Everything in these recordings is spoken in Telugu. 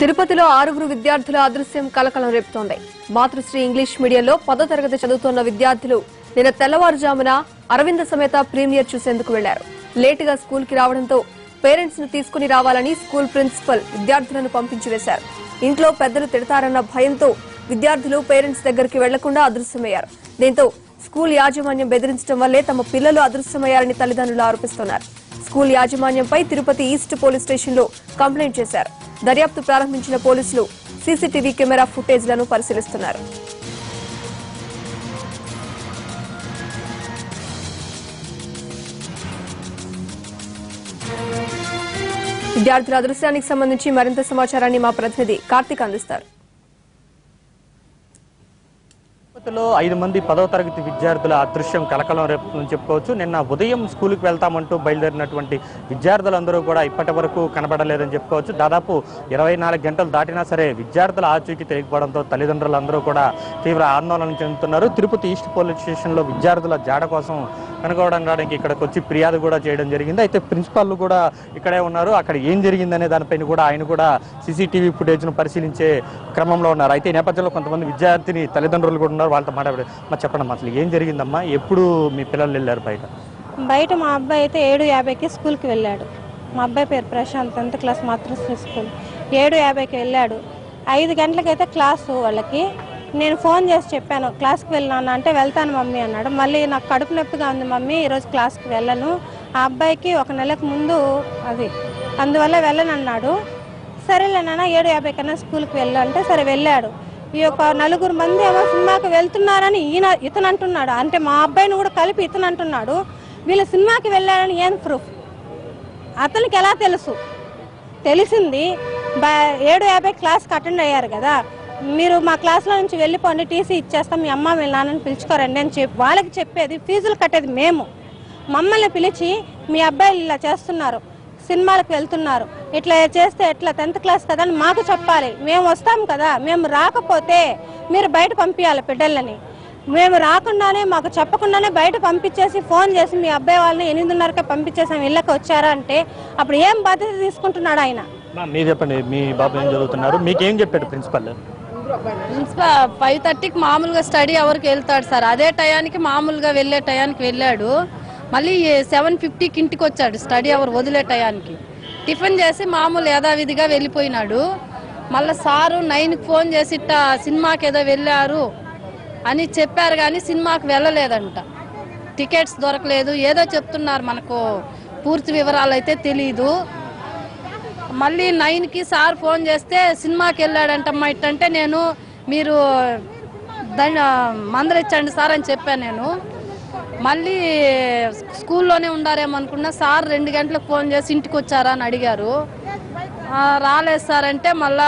తిరుపతిలో ఆరుగురు విద్యార్థుల అదృశ్యం కలకలం రేపుతోంది మాతృశ్రీ ఇంగ్లీష్ మీడియంలో పదో తరగతి చదువుతున్న విద్యార్థులు నిన్న తెల్లవారుజామున అరవింద సమేత ప్రీమియర్ చూసేందుకు వెళ్లారు లేటుగా స్కూల్ కి రావడంతో పేరెంట్స్ ను తీసుకుని రావాలని స్కూల్ ప్రిన్సిపల్ విద్యార్థులను పంపించి వేశారు ఇంట్లో పెద్దలు తిడతారన్న భయంతో విద్యార్థులు పేరెంట్స్ దగ్గరికి వెళ్లకుండా అదృశ్యమయ్యారు దీంతో స్కూల్ యాజమాన్యం బెదిరించడం వల్లే తమ పిల్లలు అదృశ్యమయ్యారని తల్లిదండ్రులు ఆరోపిస్తున్నారు స్కూల్ యాజమాన్యంపై తిరుపతి ఈస్ట్ పోలీస్ స్టేషన్లో కంప్లైంట్ చేశారు దర్యాప్తు ప్రారంభించిన పోలీసులు సీసీటీవీ కెమెరా ఫుటేజ్లను పరిశీలిస్తున్నారు విద్యార్థుల అదృశ్యానికి సంబంధించి మరింత సమాచారాన్ని మా ప్రతినిధి కార్తీక్ అందిస్తారు తిరుపతిలో ఐదు మంది పదవ తరగతి విద్యార్థుల అదృశ్యం కలకలం రేపుతుందని చెప్పుకోవచ్చు నిన్న ఉదయం స్కూల్కి వెళ్తామంటూ బయలుదేరినటువంటి విద్యార్థులందరూ కూడా ఇప్పటి వరకు కనబడలేదని చెప్పుకోవచ్చు దాదాపు ఇరవై నాలుగు గంటలు దాటినా సరే విద్యార్థుల ఆచూకీ తెలియకపోవడంతో తల్లిదండ్రులందరూ కూడా తీవ్ర ఆందోళన చెందుతున్నారు తిరుపతి ఈస్ట్ పోలీస్ స్టేషన్లో విద్యార్థుల జాడ కోసం కనుగొనడానికి ఇక్కడికి వచ్చి ఫిర్యాదు కూడా చేయడం జరిగింది అయితే ప్రిన్సిపాల్ కూడా ఇక్కడే ఉన్నారు అక్కడ ఏం జరిగిందనే దానిపైన కూడా ఆయన కూడా సీసీటీవీ ఫుటేజ్ను పరిశీలించే క్రమంలో ఉన్నారు అయితే ఈ నేపథ్యంలో కొంతమంది విద్యార్థిని తల్లిదండ్రులు కూడా ఉన్నారు వాళ్ళతో మాట్లాడే మా చెప్పండి అసలు ఏం జరిగిందమ్మా ఎప్పుడు మీ పిల్లలు వెళ్ళారు బయట బయట మా అబ్బాయి అయితే ఏడు యాభైకి స్కూల్కి వెళ్ళాడు మా అబ్బాయి పేరు Prashanth tenth class Matrusri school ఏడు యాభైకి వెళ్ళాడు ఐదు గంటలకైతే క్లాసు వాళ్ళకి నేను ఫోన్ చేసి చెప్పాను క్లాస్కి వెళ్ళాను అంటే వెళ్తాను మమ్మీ అన్నాడు మళ్ళీ నాకు కడుపు నొప్పిగా ఉంది మమ్మీ ఈరోజు క్లాస్కి వెళ్ళను ఆ అబ్బాయికి ఒక నెలకు ముందు అది అందువల్ల వెళ్ళను అన్నాడు సరేలేనా ఏడు యాభై కన్నా స్కూల్కి వెళ్ళాలంటే సరే వెళ్ళాడు ఈ యొక్క నలుగురు మంది ఏమో సినిమాకి వెళ్తున్నారని ఈయన ఇతను అంటున్నాడు అంటే మా అబ్బాయిని కూడా కలిపి ఇతను అంటున్నాడు వీళ్ళు సినిమాకి వెళ్ళారని ఏం ప్రూఫ్ అతనికి ఎలా తెలుసు తెలిసింది బ- ఏడు యాభై క్లాస్కి అటెండ్ అయ్యారు కదా మీరు మా క్లాస్లో నుంచి వెళ్ళిపోండి టీసీ ఇచ్చేస్తాం మీ అమ్మ మీ నాన్నని పిలుచుకోరండి అని చెప్పి వాళ్ళకి చెప్పేది ఫీజులు కట్టేది మేము మమ్మల్ని పిలిచి మీ అబ్బాయిలు ఇలా చేస్తున్నారు సినిమాలకు వెళ్తున్నారు ఇట్లా చేస్తే ఎట్లా టెన్త్ క్లాస్ కదా అని మాకు చెప్పాలి మేము వస్తాం కదా మేము రాకపోతే మీరు బయట పంపించాలి బిడ్డలని మేము రాకుండానే మాకు చెప్పకుండానే బయట పంపించేసి ఫోన్ చేసి మీ అబ్బాయి వాళ్ళని ఎనిమిదిన్నరకే పంపించేసాం ఇళ్ళకి వచ్చారా అంటే అప్పుడు ఏం బాధ్యత తీసుకుంటున్నాడు ఆయన మా, మీరు చెప్పండి మీ బాబు ఏం చదువుతున్నారు మీకేం చెప్పాడు ప్రిన్సిపల్ ప్రిన్సిపల్ ఫైవ్ థర్టీకి మామూలుగా స్టడీ అవర్కి వెళ్తాడు సార్ అదే టయానికి మామూలుగా వెళ్ళే టయానికి వెళ్ళాడు మళ్ళీ సెవెన్ ఫిఫ్టీకి ఇంటికి వచ్చాడు స్టడీ అవర్ వదిలే టయానికి టిఫిన్ చేసి మామూలు యథావిధిగా వెళ్ళిపోయినాడు మళ్ళీ సారు నైన్కి ఫోన్ చేసి ఇట్టా సినిమాకి ఏదో వెళ్ళారు అని చెప్పారు కానీ సినిమాకి వెళ్ళలేదంట టికెట్స్ దొరకలేదు ఏదో చెప్తున్నారు మనకు పూర్తి వివరాలు అయితే తెలీదు మళ్ళీ నైన్కి సార్ ఫోన్ చేస్తే సినిమాకి వెళ్ళాడంటమ్మా ఇట్టంటే నేను మీరు దాన్ని మందలిచ్చండి సార్ అని చెప్పాను నేను మళ్ళీ స్కూల్లోనే ఉండారేమో అనుకున్నా సార్ రెండు గంటలకు ఫోన్ చేసి ఇంటికి వచ్చారా అని అడిగారు "ఆ, రాలేదు సార్ అంటే మళ్ళా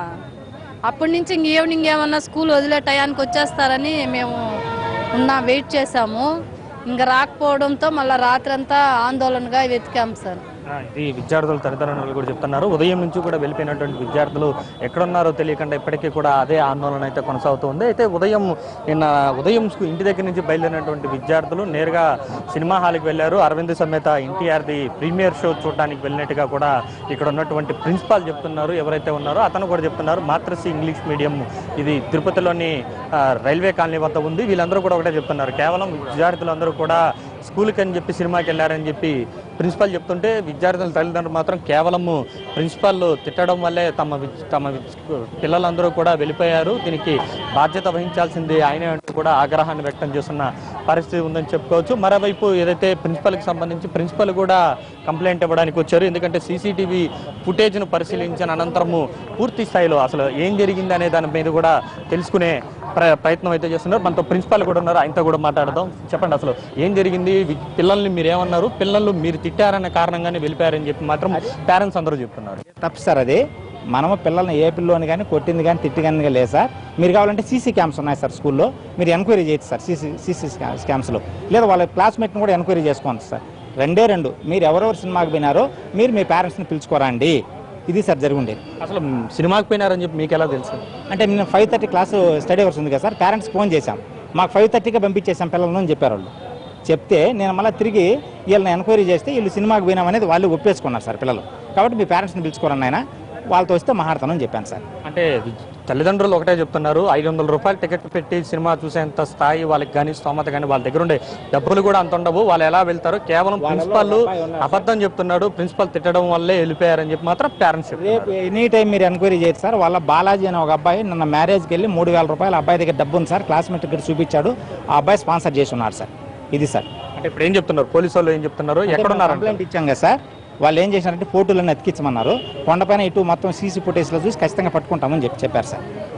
అప్పటి నుంచి ఇంక ఈవినింగ్ ఏమన్నా స్కూల్ వదిలే టయానికి వచ్చేస్తారని మేము ఉన్నా వెయిట్ చేసాము ఇంకా రాకపోవడంతో మళ్ళీ రాత్రంతా ఆందోళనగా వెతికాము సార్ ఆ, ఇది విద్యార్థుల తల్లిదండ్రులు కూడా చెప్తున్నారు ఉదయం నుంచి కూడా వెళ్ళిపోయినటువంటి విద్యార్థులు ఎక్కడున్నారో తెలియకుండా ఇప్పటికీ కూడా అదే ఆందోళన అయితే కొనసాగుతుంది అయితే ఉదయం నిన్న ఉదయం స్కూ- ఇంటి దగ్గర నుంచి బయలుదేరినటువంటి విద్యార్థులు నేరుగా సినిమా హాల్కి వెళ్ళారు అరవింద్ సమేత ఎన్టీఆర్ది ప్రీమియర్ షో చూడడానికి వెళ్ళినట్టుగా కూడా ఇక్కడ ఉన్నటువంటి ప్రిన్సిపాల్ చెప్తున్నారు ఎవరైతే ఉన్నారో అతను కూడా చెప్తున్నారు మాతృశ్రీ ఇంగ్లీష్ మీడియం ఇది తిరుపతిలోని ఆ, రైల్వే కాలనీ వద్ద ఉంది వీళ్ళందరూ కూడా ఒకటే చెప్తున్నారు కేవలం విద్యార్థులందరూ కూడా స్కూల్కి అని చెప్పి సినిమాకి వెళ్ళారని చెప్పి ప్రిన్సిపాల్ చెప్తుంటే విద్యార్థుల తల్లిదండ్రులు మాత్రం కేవలము ప్రిన్సిపాల్ తిట్టడం వల్లే తమ విద్- తమ విద్- పిల్లలందరూ కూడా వెళ్ళిపోయారు దీనికి బాధ్యత వహించాల్సింది ఆయనే అంటూ కూడా ఆగ్రహాన్ని వ్యక్తం చేస్తున్న పరిస్థితి ఉందని చెప్పుకోవచ్చు మరోవైపు ఏదైతే ప్రిన్సిపల్కి సంబంధించి ప్రిన్సిపల్ కూడా కంప్లైంట్ ఇవ్వడానికి వచ్చారు ఎందుకంటే సీసీటీవీ ఫుటేజ్ను పరిశీలించిన అనంతరము పూర్తి స్థాయిలో అసలు ఏం జరిగింది అనే దాని మీద కూడా తెలుసుకునే ప్ర- ప్రయత్నం అయితే చేస్తున్నారు మనతో ప్రిన్సిపాల్ కూడా ఉన్నారు ఆయనతో కూడా మాట్లాడదాం చెప్పండి అసలు ఏం జరిగింది వి- పిల్లల్ని మీరు ఏమన్నారు పిల్లలు మీరు తిట్టారన్న కారణంగానే వెళ్ళిపోయారని చెప్పి మాత్రం పేరెంట్స్ అందరూ చెప్తున్నారు తప్పు సార్ అది మనము పిల్లల్ని ఏ పిల్లోని కానీ కొట్టింది కానీ తిట్టి కానీ లేదు సార్ మీరు కావాలంటే సీసీ క్యామ్స్ ఉన్నాయి సార్ స్కూల్లో మీరు ఎంక్వైరీ చేయొచ్చు సార్ సీసీ సీసీ క్యామ్స్లో లేదా వాళ్ళ క్లాస్మేట్ని కూడా ఎంక్వైరీ చేసుకోండి సార్ రెండే రెండు మీరు ఎవరెవరు సినిమాకి పోయినారో మీరు మీ పేరెంట్స్ని పిలుచుకోరండి ఇది సార్ జరిగి ఉండేది అసలు మ్, సినిమాకి పోయినారని చెప్పి మీకు ఎలా తెలుసు అంటే నేను five thirty class study hours ఉంది కదా సార్ పేరెంట్స్ ఫోన్ చేశాం మాకు ఫైవ్ థర్టీకి పంపించేసాం పిల్లలను అని చెప్పారు వాళ్ళు చెప్తే నేను మళ్ళీ తిరిగి వీళ్ళని ఎంక్వైరీ చేస్తే వీళ్ళు సినిమాకి పోయినామనేది వాళ్ళు ఒప్పేసుకున్నారు సార్ పిల్లలు కాబట్టి మీ పేరెంట్స్ని పిలుచుకోరని ఆయన వాళ్ళతో వస్తే మాట్లాడతానని చెప్పాను సార్ అంటే తల్లిదండ్రులు ఒకటే చెప్తున్నారు ఐదు వందల రూపాయలు టికెట్ పెట్టి సినిమా చూసేంత స్థాయి వాళ్ళకి కానీ స్తోమత కానీ వాళ్ళ దగ్గర ఉండే డబ్బులు కూడా అంత ఉండవు వాళ్ళు ఎలా వెళ్తారు కేవలం ప్రిన్సిపాల్ అబద్ధం చెప్తున్నాడు ప్రిన్సిపాల్ తిట్టడం వల్లే వెళ్ళిపోయారని చెప్పి మాత్రం పేరెంట్స్ రేపు ఎనీ టైం మీరు ఎంక్వైరీ చేయొచ్చు సార్ వాళ్ళ బాలాజీ అనే ఒక అబ్బాయి నిన్న మ్యారేజ్కి వెళ్ళి మూడు వేల రూపాయలు అబ్బాయి దగ్గర డబ్బు ఉంది సార్ క్లాస్మేట్ దగ్గర చూపించాడు ఆ అబ్బాయి స్పాన్సర్ చేసి ఉన్నాడు సార్ ఇది సార్ అంటే ఇప్పుడు ఏం చెప్తున్నారు పోలీసు వాళ్ళు ఏం చెప్తున్నారు ఎక్కడున్నారు కంప్లైంట్ ఇచ్చాం కదా సార్ వాళ్ళు ఏం చేశారంటే ఫోటోలను ఎతికించమన్నారు కొండపైన ఇటు మొత్తం సీసీ ఫుటేజ్లో చూసి ఖచ్చితంగా పట్టుకుంటామని చెప్పి చెప్పారు సార్